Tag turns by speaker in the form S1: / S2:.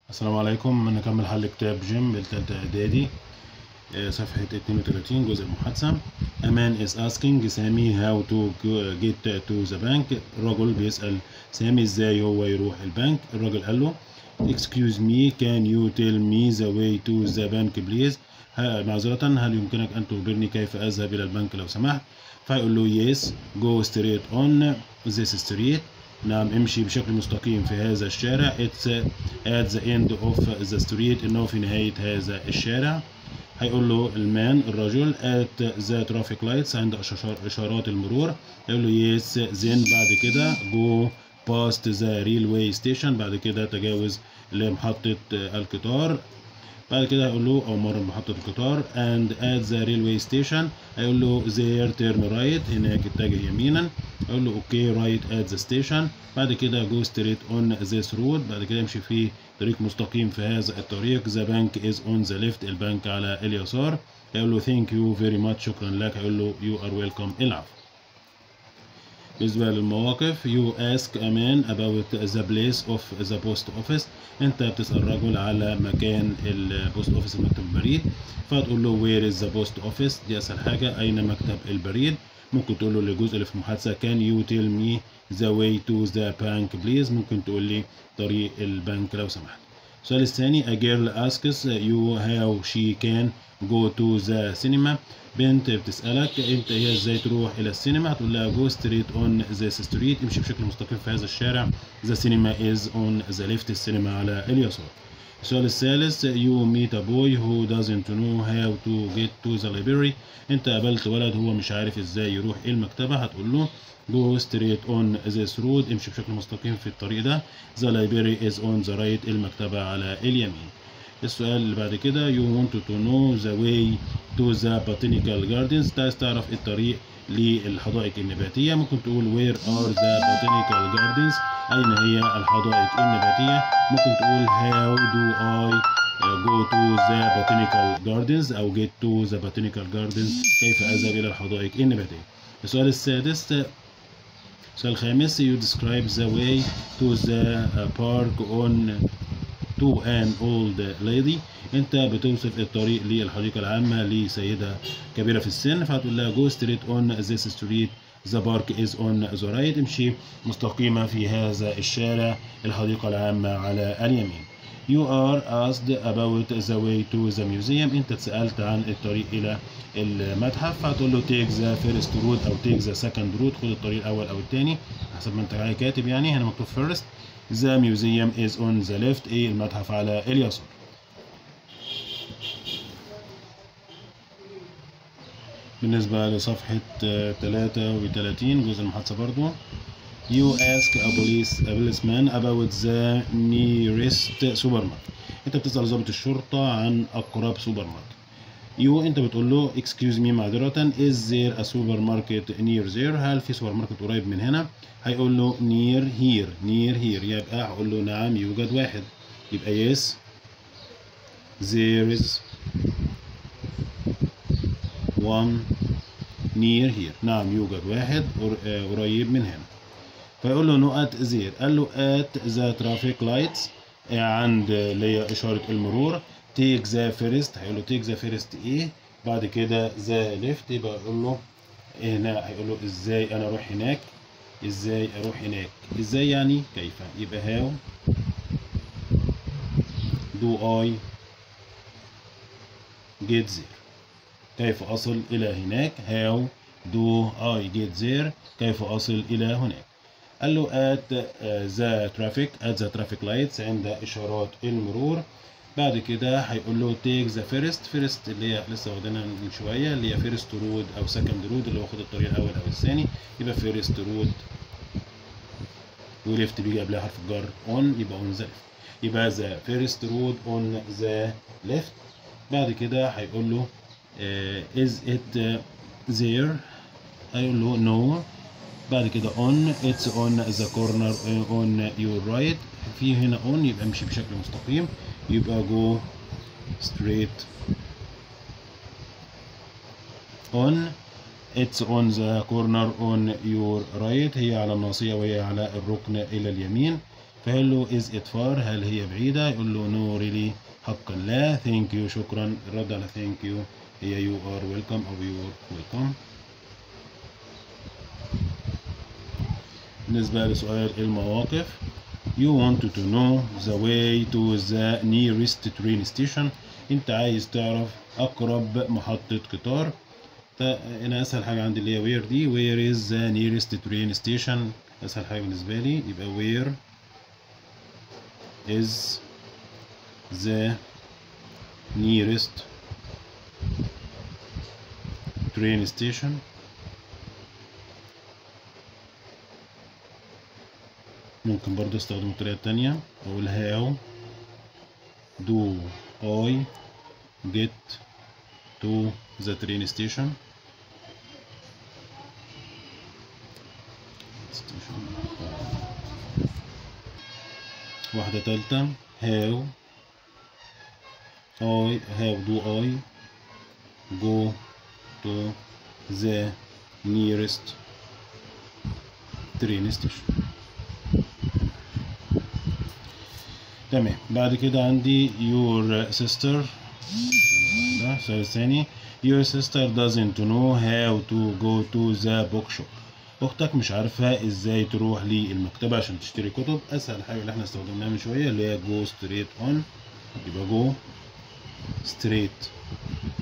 S1: السلام عليكم نكمل حل كتاب جيم بالتالتة إعدادي آه، صفحة 32 جزء المحادثة A man is asking سامي how to go- get to the bank الرجل بيسأل سامي ازاي هو يروح البنك الراجل قال له excuse me can you tell me the way to the bank please ها- معذرة هل يمكنك أن تخبرني كيف أذهب إلى البنك لو سمحت فيقول له yes go straight on this street نعم امشي بشكل مستقيم في هذا الشارع it's at the end of the street انه في نهاية هذا الشارع هيقول له المان الرجل at the traffic lights عند إشار- اشارات المرور يقول له yes then بعد كده go past the railway station بعد كده تجاوز لمحطة القطار بعد كده هيقول له او مر بمحطة القطار and at the railway station هيقول له there turn right هناك اتجه يمينا هيقول له اوكي right at the station بعد كده go straight on this road بعد كده يمشي في طريق مستقيم في هذا الطريق the bank is on the left البنك على اليسار هيقول له thank you very much شكرا لك هيقول له you are welcome العفو بالنسبة للمواقف you ask a man about the place of the post office انت بتسأل رجل على مكان البوست اوفيس المكتب البريد فتقول له where is the post office دي اسهل حاجة اين مكتب البريد ممكن تقول له للجزء اللي في المحادثة can you tell me the way to the bank please ممكن تقول لي طريق البنك لو سمحت السؤال الثاني a girl asks you how she can go to the cinema بنت بتسألك انت هي ازاي تروح الى السينما هتقول لها go straight on this street امشي بشكل مستقيم في هذا الشارع the cinema is on the left السينما على اليسار السؤال الثالث you meet a boy who doesn't know how to get to the library انت قابلت ولد هو مش عارف ازاي يروح المكتبة هتقول له go straight on this road امشي بشكل مستقيم في الطريق ده the library is on the right المكتبة على اليمين السؤال اللي بعد كده you want to know the way to the botanical gardens عايز تعرف الطريق للحدائق النباتية ممكن تقول where are the botanical gardens أين هي الحدائق النباتية ممكن تقول how do I go to the botanical gardens أو get to the botanical gardens كيف أذهب إلى الحدائق النباتية السؤال السادس السؤال الخامس you describe the way to the park on to an old lady انت بتوصف الطريق للحديقة العامة لسيدة كبيرة في السن فهتقول لها go straight on this street the park is on the right امشي مستقيمة في هذا الشارع الحديقة العامة على اليمين You are asked about the way to the museum انت اتسألت عن الطريق الى المتحف فهتقول له take the first route او take the second route خد الطريق الاول او الثاني حسب ما انت كاتب يعني هنا مكتوب first The museum is on the left ايه المتحف على اليسار بالنسبة لصفحة آه، 33 جزء المحادثة برضو You ask a police a policeman about the nearest supermarket انت بتسأل ضابط الشرطة عن أقرب سوبر ماركت يو انت بتقول له excuse me معذرة is there a supermarket near there هل في سوبر ماركت قريب من هنا هيقول له near here near here يبقى هقول له نعم يوجد واحد يبقى yes there is one near here نعم يوجد واحد قر- آه، قريب من هنا فيقول له نقط زير قال له at the traffic lights آه، عند آه، اللي هي إشارة المرور take the first هيقول له take the first ايه بعد كده the left يبقى يقول له هنا هيقول له ازاي انا اروح هناك ازاي اروح هناك ازاي يعني كيف يبقى how do I get there كيف أصل إلى هناك how do I get there كيف أصل إلى هناك قال له at uh, the traffic at the traffic lights عند إشارات المرور بعد كده هيقول له take the first first اللي هي لسه واخدينها من شوية اللي هي first road أو second road اللي هو خد الطريق الأول أو الثاني يبقى first road وليفت بيجي قبلها حرف الجر on يبقى on the left يبقى the first road on the left بعد كده هيقول له آه، is it آه، there هيقول له no بعد كده on it's on the corner آه، on your right في هنا on يبقى امشي بشكل مستقيم يبقى go straight on it's on the corner on your right هي على الناصية وهي على الركن إلى اليمين فقال له is it far هل هي بعيدة يقول له no really حقا لا thank you شكرا الرد على thank you هي you are welcome أو you are welcome بالنسبة لسؤال المواقف you want to know the way to the nearest train station انت عايز تعرف اقرب محطة قطار انا اسهل حاجة عندي اللي هي where دي where is the nearest train station اسهل حاجة بالنسبة لي يبقى where is the nearest train station ممكن برضو استخدم الطريقة التانية أقول how do I get to the train station واحدة تالتة how I how do I go to the nearest train station تمام بعد كده عندي your sister ده السؤال الثاني your sister doesn't know how to go to the bookshop اختك مش عارفه ازاي تروح للمكتبه عشان تشتري كتب اسهل حاجه اللي احنا استخدمناها من شويه اللي هي go straight on يبقى go straight